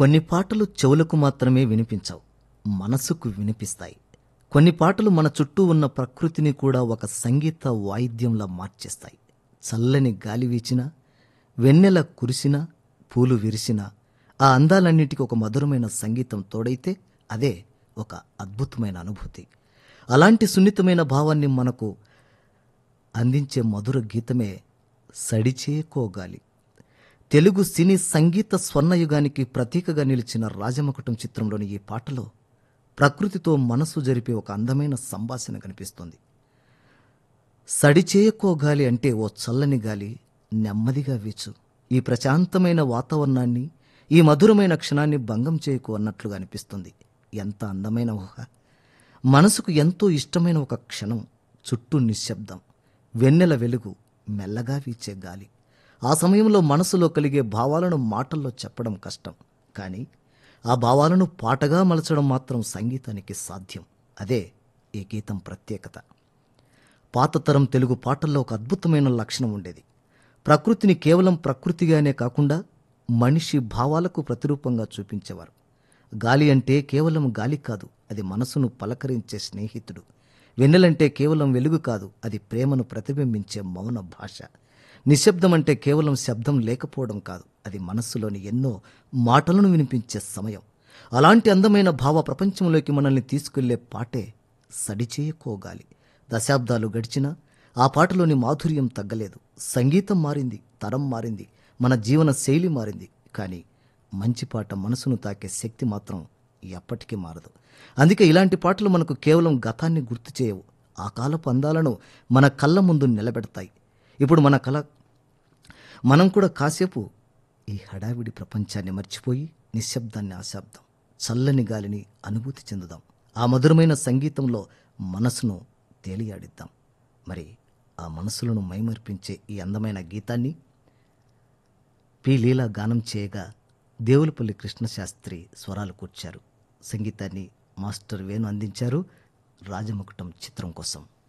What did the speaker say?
కొన్ని పాటలు చెవులకు మాత్రమే వినిపించవు మనసుకు వినిపిస్తాయి కొన్ని పాటలు మన చుట్టూ ఉన్న ప్రకృతిని కూడా ఒక సంగీత వాయిద్యంలా మార్చేస్తాయి చల్లని గాలి వీచినా వెన్నెల కురిసినా పూలు విరిసినా ఆ అందాలన్నిటికీ ఒక మధురమైన సంగీతం తోడైతే అదే ఒక అద్భుతమైన అనుభూతి అలాంటి సున్నితమైన భావాన్ని మనకు అందించే మధుర గీతమే సడిచేకోగాలి తెలుగు సినీ సంగీత స్వర్ణయుగానికి ప్రతీకగా నిలిచిన రాజమకుటం చిత్రంలోని ఈ పాటలో ప్రకృతితో మనసు జరిపే ఒక అందమైన సంభాషణ కనిపిస్తుంది సడిచేయకో గాలి అంటే ఓ చల్లని గాలి నెమ్మదిగా వీచు ఈ ప్రశాంతమైన వాతావరణాన్ని ఈ మధురమైన క్షణాన్ని భంగం చేయకు అన్నట్లుగా అనిపిస్తుంది ఎంత అందమైన ఊహ మనసుకు ఎంతో ఇష్టమైన ఒక క్షణం చుట్టూ నిశ్శబ్దం వెన్నెల వెలుగు మెల్లగా వీచే గాలి ఆ సమయంలో మనసులో కలిగే భావాలను మాటల్లో చెప్పడం కష్టం కానీ ఆ భావాలను పాటగా మలచడం మాత్రం సంగీతానికి సాధ్యం అదే ఈ గీతం ప్రత్యేకత పాతతరం తెలుగు పాటల్లో ఒక అద్భుతమైన లక్షణం ఉండేది ప్రకృతిని కేవలం ప్రకృతిగానే కాకుండా మనిషి భావాలకు ప్రతిరూపంగా చూపించేవారు గాలి అంటే కేవలం గాలి కాదు అది మనసును పలకరించే స్నేహితుడు వెన్నెలంటే కేవలం వెలుగు కాదు అది ప్రేమను ప్రతిబింబించే మౌన భాష నిశ్శబ్దం అంటే కేవలం శబ్దం లేకపోవడం కాదు అది మనస్సులోని ఎన్నో మాటలను వినిపించే సమయం అలాంటి అందమైన భావ ప్రపంచంలోకి మనల్ని తీసుకెళ్లే పాటే సడిచేయకోగాలి దశాబ్దాలు గడిచినా ఆ పాటలోని మాధుర్యం తగ్గలేదు సంగీతం మారింది తరం మారింది మన జీవన శైలి మారింది కానీ మంచి పాట మనసును తాకే శక్తి మాత్రం ఎప్పటికీ మారదు అందుకే ఇలాంటి పాటలు మనకు కేవలం గతాన్ని గుర్తు చేయవు ఆ కాలపు అందాలను మన కళ్ళ ముందు నిలబెడతాయి ఇప్పుడు మన కళ మనం కూడా కాసేపు ఈ హడావిడి ప్రపంచాన్ని మర్చిపోయి నిశ్శబ్దాన్ని ఆశాబ్దం చల్లని గాలిని అనుభూతి చెందుదాం ఆ మధురమైన సంగీతంలో మనసును తేలియాడిద్దాం మరి ఆ మనసులను మైమర్పించే ఈ అందమైన గీతాన్ని పి లీలా గానం చేయగా దేవులపల్లి కృష్ణశాస్త్రి స్వరాలు కూర్చారు సంగీతాన్ని మాస్టర్ వేణు అందించారు రాజముకుటం చిత్రం కోసం